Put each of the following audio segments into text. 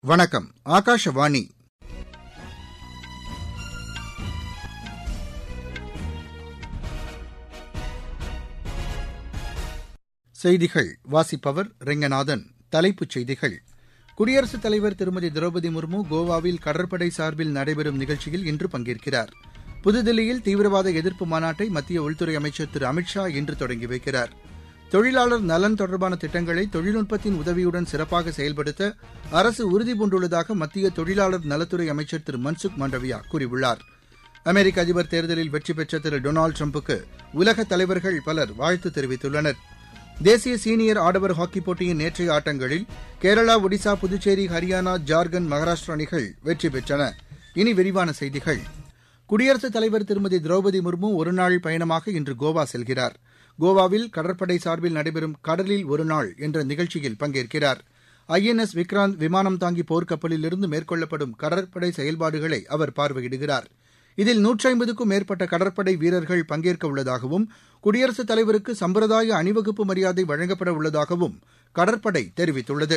வணக்கம் ஆகாஷவாணி செய்திகள் வாசிப்பவர் ரெங்கநாதன் தலைப்புச் செய்திகள் குடியரசுத் தலைவர் திருமதி திரௌபதி முர்மு கோவாவில் கடற்படை சார்பில் நடைபெறும் நிகழ்ச்சியில் இன்று பங்கேற்கிறார் புதுதில்லியில் தீவிரவாத எதிர்ப்பு மாநாட்டை மத்திய உள்துறை அமைச்சர் திரு அமித் ஷா இன்று தொடங்கி வைக்கிறார் தொழிலாளர் நலன் தொடர்பான திட்டங்களை தொழில்நுட்பத்தின் உதவியுடன் சிறப்பாக செயல்படுத்த அரசு உறுதிபூண்டுள்ளதாக மத்திய தொழிலாளர் நலத்துறை அமைச்சர் திரு மன்சுக் மாண்டவியா கூறியுள்ளார் அமெரிக்க அதிபர் தேர்தலில் வெற்றி பெற்ற திரு டொனால்டு டிரம்புக்கு உலக தலைவர்கள் பலர் வாழ்த்து தெரிவித்துள்ளனர் தேசிய சீனியர் ஆடவர் ஹாக்கிப் போட்டியின் நேற்றைய ஆட்டங்களில் கேரளா ஒடிசா புதுச்சேரி ஹரியானா ஜார்க்கண்ட் மகாராஷ்டிரா அணிகள் வெற்றி பெற்றன இனி விரிவான செய்திகள் குடியரசுத் தலைவர் திருமதி திரௌபதி முர்மு ஒருநாள் பயணமாக இன்று கோவா செல்கிறார் கோவாவில் கடற்படை சார்பில் நடைபெறும் கடலில் ஒருநாள் என்ற நிகழ்ச்சியில் பங்கேற்கிறார் ஐ என் எஸ் விக்ராந்த் விமானம் தாங்கி போர்க்கப்பலிலிருந்து மேற்கொள்ளப்படும் கடற்படை செயல்பாடுகளை அவர் பார்வையிடுகிறார் இதில் நூற்றி ஐம்பதுக்கும் மேற்பட்ட கடற்படை வீரர்கள் பங்கேற்க உள்ளதாகவும் குடியரசுத் தலைவருக்கு சம்பிரதாய அணிவகுப்பு மரியாதை வழங்கப்பட உள்ளதாகவும் கடற்படை தெரிவித்துள்ளது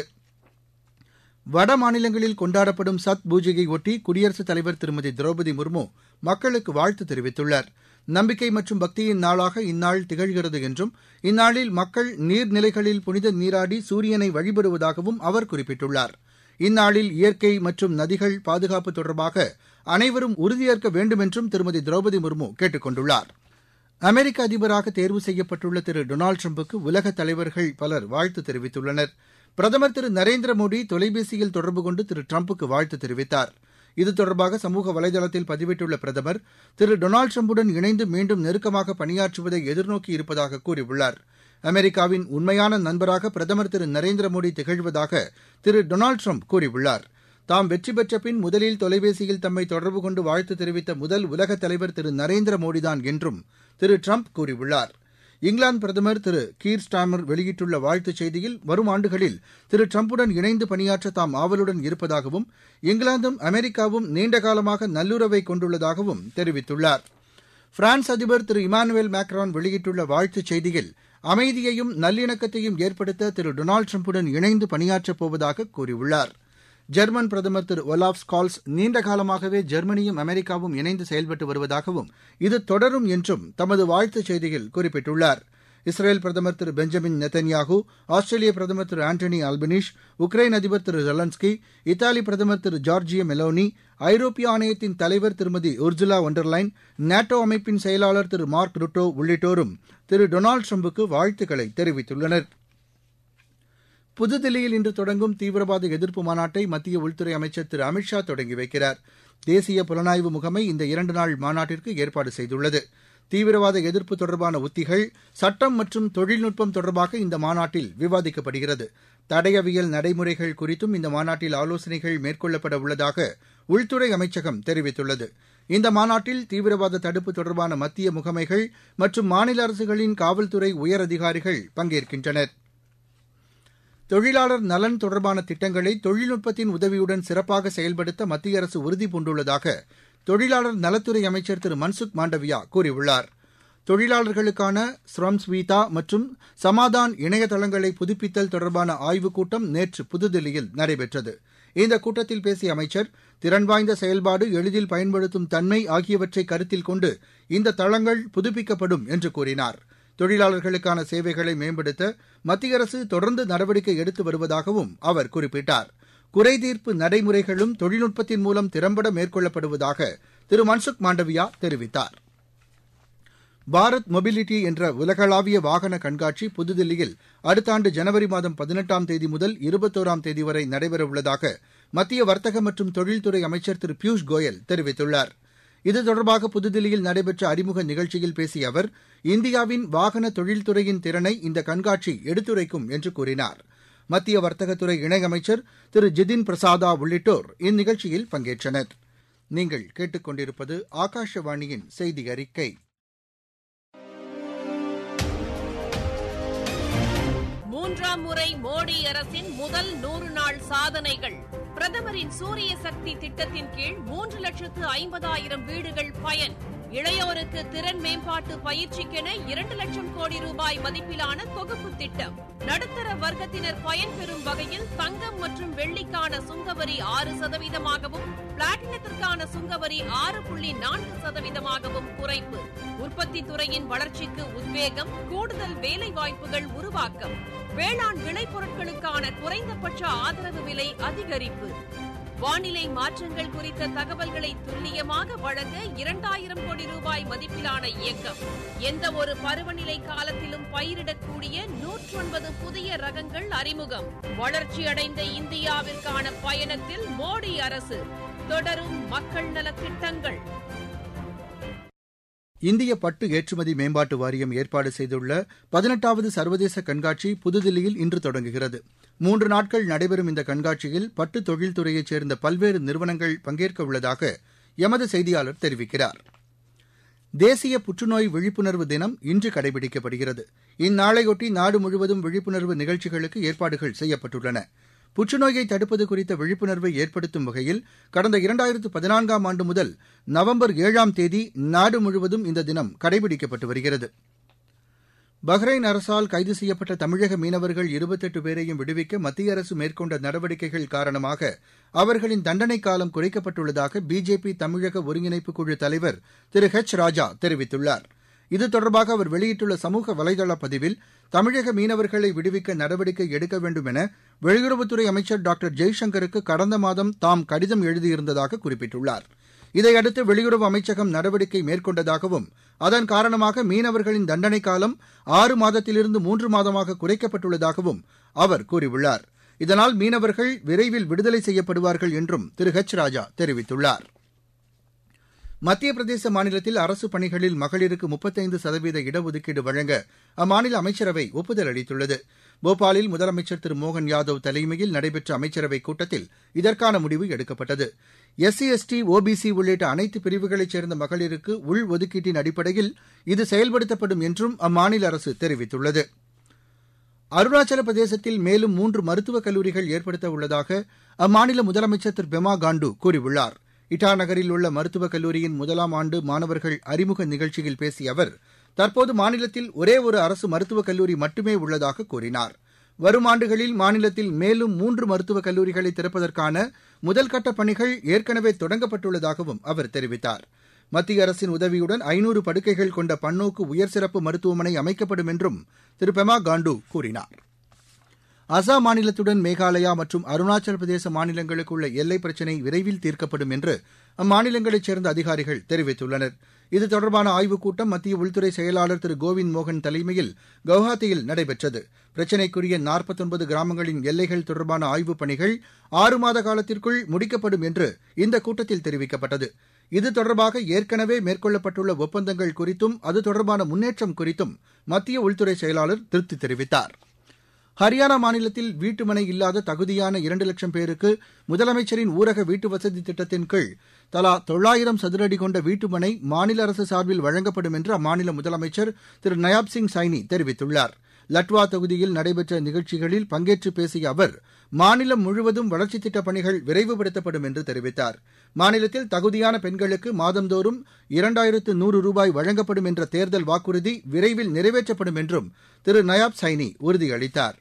வட மாநிலங்களில் கொண்டாடப்படும் சத் பூஜையை ஒட்டி குடியரசுத் தலைவர் திருமதி திரௌபதி முர்மு மக்களுக்கு வாழ்த்து தெரிவித்துள்ளார் நம்பிக்கை மற்றும் பக்தியின் நாளாக இந்நாள் திகழ்கிறது என்றும் இந்நாளில் மக்கள் நீர்நிலைகளில் புனித நீராடி சூரியனை வழிபடுவதாகவும் அவர் குறிப்பிட்டுள்ளார் இந்நாளில் இயற்கை மற்றும் நதிகள் பாதுகாப்பு தொடர்பாக அனைவரும் உறுதியேற்க வேண்டும் என்றும் திருமதி திரௌபதி முர்மு கேட்டுக் கொண்டுள்ளார் அமெரிக்க அதிபராக தேர்வு செய்யப்பட்டுள்ள திரு டொனால்டு டிரம்புக்கு உலக தலைவர்கள் பலர் வாழ்த்து தெரிவித்துள்ளனர் பிரதமர் திரு நரேந்திர மோடி தொலைபேசியில் தொடர்பு கொண்டு திரு டிரம்புக்கு வாழ்த்து தெரிவித்தார் இது தொடர்பாக சமூக வலைதளத்தில் பதிவிட்டுள்ள பிரதமர் திரு டொனால்டு டிரம்புடன் இணைந்து மீண்டும் நெருக்கமாக பணியாற்றுவதை எதிர்நோக்கி இருப்பதாக கூறியுள்ளார் அமெரிக்காவின் உண்மையான நண்பராக பிரதமர் திரு நரேந்திர மோடி திகழ்வதாக திரு டொனால்டு ட்ரம்ப் கூறியுள்ளார் தாம் வெற்றி பெற்ற பின் முதலில் தொலைபேசியில் தம்மை தொடர்பு கொண்டு வாழ்த்து தெரிவித்த முதல் உலக தலைவர் திரு நரேந்திர மோடிதான் என்றும் திரு ட்ரம்ப் கூறியுள்ளார் இங்கிலாந்து பிரதமர் திரு கீர் ஸ்டாமர் வெளியிட்டுள்ள வாழ்த்துச் செய்தியில் வரும் ஆண்டுகளில் திரு டிரம்புடன் இணைந்து பணியாற்ற தாம் ஆவலுடன் இருப்பதாகவும் இங்கிலாந்தும் அமெரிக்காவும் நீண்டகாலமாக நல்லுறவை கொண்டுள்ளதாகவும் தெரிவித்துள்ளார் பிரான்ஸ் அதிபர் திரு இமானுவேல் மேக்ரான் வெளியிட்டுள்ள வாழ்த்துச் செய்தியில் அமைதியையும் நல்லிணக்கத்தையும் ஏற்படுத்த திரு டொனால்டு டிரம்புடன் இணைந்து பணியாற்றப் போவதாக கூறியுள்ளார் ஜெர்மன் பிரதமர் திரு ஒலாப் ஸ்கால்ஸ் நீண்ட காலமாகவே ஜெர்மனியும் அமெரிக்காவும் இணைந்து செயல்பட்டு வருவதாகவும் இது தொடரும் என்றும் தமது வாழ்த்துச் செய்தியில் குறிப்பிட்டுள்ளார் இஸ்ரேல் பிரதமர் திரு பெஞ்சமின் நெத்தன்யாகு ஆஸ்திரேலிய பிரதமர் திரு ஆண்டனி ஆல்பனீஷ் உக்ரைன் அதிபர் திரு ஜெலன்ஸ்கி இத்தாலி பிரதமர் திரு ஜார்ஜிய மெலோனி ஐரோப்பிய ஆணையத்தின் தலைவர் திருமதி உர்ஜுலா ஒண்டர்லைன் நேட்டோ அமைப்பின் செயலாளர் திரு மார்க் ருட்டோ உள்ளிட்டோரும் திரு டொனால்டு ட்ரம்புக்கு வாழ்த்துக்களை தெரிவித்துள்ளனா் புதுதில்லியில் இன்று தொடங்கும் தீவிரவாத எதிர்ப்பு மாநாட்டை மத்திய உள்துறை அமைச்சர் திரு அமித் ஷா தொடங்கி வைக்கிறார் தேசிய புலனாய்வு முகமை இந்த இரண்டு நாள் மாநாட்டிற்கு ஏற்பாடு செய்துள்ளது தீவிரவாத எதிர்ப்பு தொடர்பான உத்திகள் சட்டம் மற்றும் தொழில்நுட்பம் தொடர்பாக இந்த மாநாட்டில் விவாதிக்கப்படுகிறது தடயவியல் நடைமுறைகள் குறித்தும் இந்த மாநாட்டில் ஆலோசனைகள் மேற்கொள்ளப்பட உள்ளதாக உள்துறை அமைச்சகம் தெரிவித்துள்ளது இந்த மாநாட்டில் தீவிரவாத தடுப்பு தொடர்பான மத்திய முகமைகள் மற்றும் மாநில அரசுகளின் காவல்துறை உயரதிகாரிகள் பங்கேற்கின்றனா் தொழிலாளர் நலன் தொடர்பான திட்டங்களை தொழில்நுட்பத்தின் உதவியுடன் சிறப்பாக செயல்படுத்த மத்திய அரசு உறுதிபூண்டுள்ளதாக தொழிலாளர் நலத்துறை அமைச்சர் திரு மன்சுக் மாண்டவியா கூறியுள்ளார் தொழிலாளர்களுக்கான ஸ்ரம்ஸ்வீதா மற்றும் சமாதான் இணையதளங்களை புதுப்பித்தல் தொடர்பான ஆய்வுக் கூட்டம் நேற்று புதுதில்லியில் நடைபெற்றது இந்த கூட்டத்தில் பேசிய அமைச்சர் திறன் வாய்ந்த செயல்பாடு எளிதில் பயன்படுத்தும் தன்மை ஆகியவற்றை கருத்தில் கொண்டு இந்த தளங்கள் புதுப்பிக்கப்படும் என்று கூறினாா் தொழிலாளர்களுக்கான சேவைகளை மேம்படுத்த மத்திய அரசு தொடர்ந்து நடவடிக்கை எடுத்து வருவதாகவும் அவர் குறிப்பிட்டார் குறைதீர்ப்பு நடைமுறைகளும் தொழில்நுட்பத்தின் மூலம் திறம்பட மேற்கொள்ளப்படுவதாக திரு மன்சுக் மாண்டவியா தெரிவித்தார் பாரத் மொபிலிட்டி என்ற உலகளாவிய வாகன கண்காட்சி புதுதில்லியில் அடுத்த ஆண்டு ஜனவரி மாதம் பதினெட்டாம் தேதி முதல் இருபத்தோராம் தேதி வரை நடைபெறவுள்ளதாக மத்திய வர்த்தக மற்றும் தொழில்துறை அமைச்சர் திரு பியூஷ் கோயல் தெரிவித்துள்ளாா் இது தொடர்பாக புதுதில்லியில் நடைபெற்ற அறிமுக நிகழ்ச்சியில் பேசிய அவர் இந்தியாவின் வாகன தொழில்துறையின் திறனை இந்த கண்காட்சி எடுத்துரைக்கும் என்று கூறினார் மத்திய வர்த்தகத்துறை இணையமைச்சர் திரு ஜிதின் பிரசாதா உள்ளிட்டோர் இந்நிகழ்ச்சியில் பங்கேற்றனர் நீங்கள் கேட்டுக்கொண்டிருப்பது ஆகாஷவாணியின் செய்தி அறிக்கை மூன்றாம் முறை மோடி அரசின் முதல் நூறு நாள் சாதனைகள் பிரதமரின் சூரிய சக்தி திட்டத்தின் கீழ் மூன்று லட்சத்து ஐம்பதாயிரம் வீடுகள் பயன் இளையோருக்கு திறன் மேம்பாட்டு பயிற்சிக்கென இரண்டு லட்சம் கோடி ரூபாய் மதிப்பிலான தொகுப்பு திட்டம் நடுத்தர வர்க்கத்தினர் பயன்பெறும் வகையில் தங்கம் மற்றும் வெள்ளிக்கான சுங்கவரி ஆறு சதவீதமாகவும் பிளாட்டினத்திற்கான சுங்கவரி ஆறு புள்ளி நான்கு சதவீதமாகவும் குறைப்பு உற்பத்தி துறையின் வளர்ச்சிக்கு உத்வேகம் கூடுதல் வேலை வாய்ப்புகள் உருவாக்கம் வேளாண் விளைபொருட்களுக்கான குறைந்தபட்ச ஆதரவு விலை அதிகரிப்பு வானிலை மாற்றங்கள் குறித்த தகவல்களை துல்லியமாக வழங்க இரண்டாயிரம் கோடி ரூபாய் மதிப்பிலான இயக்கம் எந்த ஒரு பருவநிலை காலத்திலும் பயிரிடக்கூடிய நூற்றொன்பது புதிய ரகங்கள் அறிமுகம் வளர்ச்சியடைந்த இந்தியாவிற்கான பயணத்தில் மோடி அரசு தொடரும் மக்கள் நலத் திட்டங்கள் இந்திய பட்டு ஏற்றுமதி மேம்பாட்டு வாரியம் ஏற்பாடு செய்துள்ள பதினெட்டாவது சர்வதேச கண்காட்சி புதுதில்லியில் இன்று தொடங்குகிறது மூன்று நாட்கள் நடைபெறும் இந்த கண்காட்சியில் பட்டு தொழில்துறையைச் சேர்ந்த பல்வேறு நிறுவனங்கள் பங்கேற்க உள்ளதாக எமது செய்தியாளர் தெரிவிக்கிறார் தேசிய புற்றுநோய் விழிப்புணர்வு தினம் இன்று கடைபிடிக்கப்படுகிறது இந்நாளையொட்டி நாடு முழுவதும் விழிப்புணர்வு நிகழ்ச்சிகளுக்கு ஏற்பாடுகள் செய்யப்பட்டுள்ளன புற்றுநோயை தடுப்பது குறித்த விழிப்புணர்வை ஏற்படுத்தும் வகையில் கடந்த இரண்டாயிரத்து பதினான்காம் ஆண்டு முதல் நவம்பர் ஏழாம் தேதி நாடு முழுவதும் இந்த தினம் கடைபிடிக்கப்பட்டு வருகிறது பஹ்ரைன் அரசால் கைது செய்யப்பட்ட தமிழக மீனவர்கள் இருபத்தெட்டு பேரையும் விடுவிக்க மத்திய அரசு மேற்கொண்ட நடவடிக்கைகள் காரணமாக அவர்களின் தண்டனை காலம் குறைக்கப்பட்டுள்ளதாக பிஜேபி தமிழக ஒருங்கிணைப்பு குழு தலைவர் திரு ஹெச் ராஜா தெரிவித்துள்ளார் இது தொடர்பாக அவர் வெளியிட்டுள்ள சமூக வலைதள பதிவில் தமிழக மீனவர்களை விடுவிக்க நடவடிக்கை எடுக்க வேண்டும் என வெளியுறவுத்துறை அமைச்சர் டாக்டர் ஜெய்சங்கருக்கு கடந்த மாதம் தாம் கடிதம் எழுதியிருந்ததாக குறிப்பிட்டுள்ளார் இதையடுத்து வெளியுறவு அமைச்சகம் நடவடிக்கை மேற்கொண்டதாகவும் அதன் காரணமாக மீனவர்களின் தண்டனை காலம் ஆறு மாதத்திலிருந்து மூன்று மாதமாக குறைக்கப்பட்டுள்ளதாகவும் அவர் கூறியுள்ளார் இதனால் மீனவர்கள் விரைவில் விடுதலை செய்யப்படுவார்கள் என்றும் திரு ஹெச் ராஜா தெரிவித்துள்ளார் மத்திய பிரதேச மாநிலத்தில் அரசு பணிகளில் மகளிருக்கு முப்பத்தைந்து சதவீத இடஒதுக்கீடு வழங்க அம்மாநில அமைச்சரவை ஒப்புதல் அளித்துள்ளது போபாலில் முதலமைச்சர் திரு மோகன் யாதவ் தலைமையில் நடைபெற்ற அமைச்சரவைக் கூட்டத்தில் இதற்கான முடிவு எடுக்கப்பட்டது எஸ்சி எஸ்டி ஓபிசி உள்ளிட்ட அனைத்து பிரிவுகளைச் சேர்ந்த மகளிருக்கு உள் ஒதுக்கீட்டின் அடிப்படையில் இது செயல்படுத்தப்படும் என்றும் அம்மாநில அரசு தெரிவித்துள்ளது அருணாச்சல பிரதேசத்தில் மேலும் மூன்று மருத்துவக் கல்லூரிகள் ஏற்படுத்த உள்ளதாக அம்மாநில முதலமைச்சர் திரு பெமா காண்டு கூறியுள்ளார் இட்டா நகரில் உள்ள மருத்துவக் கல்லூரியின் முதலாம் ஆண்டு மாணவர்கள் அறிமுக நிகழ்ச்சியில் பேசிய அவர் தற்போது மாநிலத்தில் ஒரே ஒரு அரசு மருத்துவக் கல்லூரி மட்டுமே உள்ளதாக கூறினார் வரும் ஆண்டுகளில் மாநிலத்தில் மேலும் மூன்று மருத்துவக் கல்லூரிகளை திறப்பதற்கான முதல்கட்ட பணிகள் ஏற்கனவே தொடங்கப்பட்டுள்ளதாகவும் அவர் தெரிவித்தார் மத்திய அரசின் உதவியுடன் ஐநூறு படுக்கைகள் கொண்ட பன்னோக்கு உயர் சிறப்பு மருத்துவமனை அமைக்கப்படும் என்றும் திரு பெமா காண்டு கூறினார் அசாம் மாநிலத்துடன் மேகாலயா மற்றும் அருணாச்சல பிரதேச மாநிலங்களுக்கு உள்ள எல்லை பிரச்சினை விரைவில் தீர்க்கப்படும் என்று அம்மாநிலங்களைச் சேர்ந்த அதிகாரிகள் தெரிவித்துள்ளனர் இது தொடர்பான ஆய்வுக் கூட்டம் மத்திய உள்துறை செயலாளர் திரு கோவிந்த் மோகன் தலைமையில் கவுஹாத்தியில் நடைபெற்றது பிரச்சினைக்குரிய நாற்பத்தொன்பது கிராமங்களின் எல்லைகள் தொடர்பான ஆய்வுப் பணிகள் ஆறு மாத காலத்திற்குள் முடிக்கப்படும் என்று இந்த கூட்டத்தில் தெரிவிக்கப்பட்டது இது தொடர்பாக ஏற்கனவே மேற்கொள்ளப்பட்டுள்ள ஒப்பந்தங்கள் குறித்தும் அது தொடர்பான முன்னேற்றம் குறித்தும் மத்திய உள்துறை செயலாளர் திருப்தி தெரிவித்தார் ஹரியானா மாநிலத்தில் வீட்டுமனை இல்லாத தகுதியான இரண்டு லட்சம் பேருக்கு முதலமைச்சரின் ஊரக வீட்டு வசதி திட்டத்தின் கீழ் தலா தொள்ளாயிரம் சதுரடி கொண்ட வீட்டுமனை மாநில அரசு சார்பில் வழங்கப்படும் என்று அம்மாநில முதலமைச்சர் திரு நயாப் சிங் சைனி தெரிவித்துள்ளார் லட்வா தொகுதியில் நடைபெற்ற நிகழ்ச்சிகளில் பங்கேற்று பேசிய அவர் மாநிலம் முழுவதும் வளர்ச்சித் திட்டப் பணிகள் விரைவுபடுத்தப்படும் என்று தெரிவித்தார் மாநிலத்தில் தகுதியான பெண்களுக்கு மாதந்தோறும் இரண்டாயிரத்து நூறு ரூபாய் வழங்கப்படும் என்ற தேர்தல் வாக்குறுதி விரைவில் நிறைவேற்றப்படும் என்றும் திரு நயாப் சைனி உறுதியளித்தார்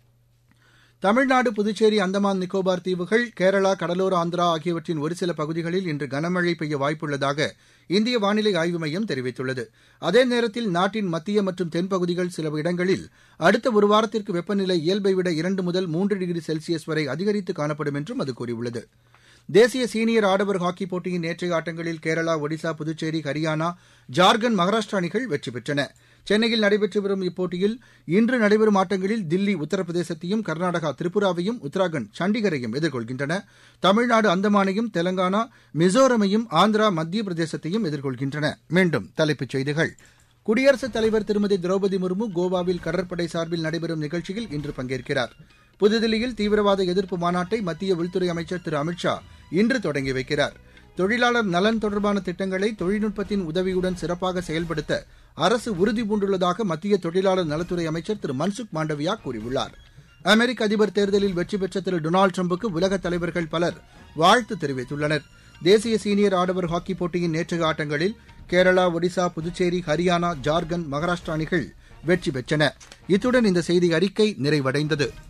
தமிழ்நாடு புதுச்சேரி அந்தமான் நிக்கோபார் தீவுகள் கேரளா கடலோர ஆந்திரா ஆகியவற்றின் ஒரு சில பகுதிகளில் இன்று கனமழை பெய்ய வாய்ப்புள்ளதாக இந்திய வானிலை ஆய்வு மையம் தெரிவித்துள்ளது அதே நேரத்தில் நாட்டின் மத்திய மற்றும் தென்பகுதிகள் சில இடங்களில் அடுத்த ஒரு வாரத்திற்கு வெப்பநிலை இயல்பை விட இரண்டு முதல் மூன்று டிகிரி செல்சியஸ் வரை அதிகரித்து காணப்படும் என்றும் அது கூறியுள்ளது தேசிய சீனியர் ஆடவர் ஹாக்கி போட்டியின் நேற்றைய ஆட்டங்களில் கேரளா ஒடிசா புதுச்சேரி ஹரியானா ஜார்க்கண்ட் மகாராஷ்டிரா அணிகள் வெற்றி பெற்றன சென்னையில் நடைபெற்று வரும் இப்போட்டியில் இன்று நடைபெறும் ஆட்டங்களில் தில்லி உத்தரப்பிரதேசத்தையும் கர்நாடகா திரிபுராவையும் உத்தராகண்ட் சண்டிகரையும் எதிர்கொள்கின்றன தமிழ்நாடு அந்தமானையும் தெலங்கானா மிசோரமையும் ஆந்திரா மத்திய பிரதேசத்தையும் எதிர்கொள்கின்றன மீண்டும் தலைப்புச் செய்திகள் குடியரசுத் தலைவர் திருமதி திரௌபதி முர்மு கோவாவில் கடற்படை சார்பில் நடைபெறும் நிகழ்ச்சியில் இன்று பங்கேற்கிறார் புதுதில்லியில் தீவிரவாத எதிர்ப்பு மாநாட்டை மத்திய உள்துறை அமைச்சர் திரு அமித்ஷா இன்று தொடங்கி வைக்கிறார் தொழிலாளர் நலன் தொடர்பான திட்டங்களை தொழில்நுட்பத்தின் உதவியுடன் சிறப்பாக செயல்படுத்த அரசு உறுதிபூண்டுள்ளதாக மத்திய தொழிலாளர் நலத்துறை அமைச்சர் திரு மன்சுக் மாண்டவியா கூறியுள்ளார் அமெரிக்க அதிபர் தேர்தலில் வெற்றி பெற்ற திரு டொனால்டு டிரம்புக்கு உலகத் தலைவர்கள் பலர் வாழ்த்து தெரிவித்துள்ளனர் தேசிய சீனியர் ஆடவர் ஹாக்கி போட்டியின் நேற்றைய ஆட்டங்களில் கேரளா ஒடிசா புதுச்சேரி ஹரியானா ஜார்க்கண்ட் மகாராஷ்டிரா அணிகள் வெற்றி பெற்றன இத்துடன் இந்த செய்தி அறிக்கை நிறைவடைந்தது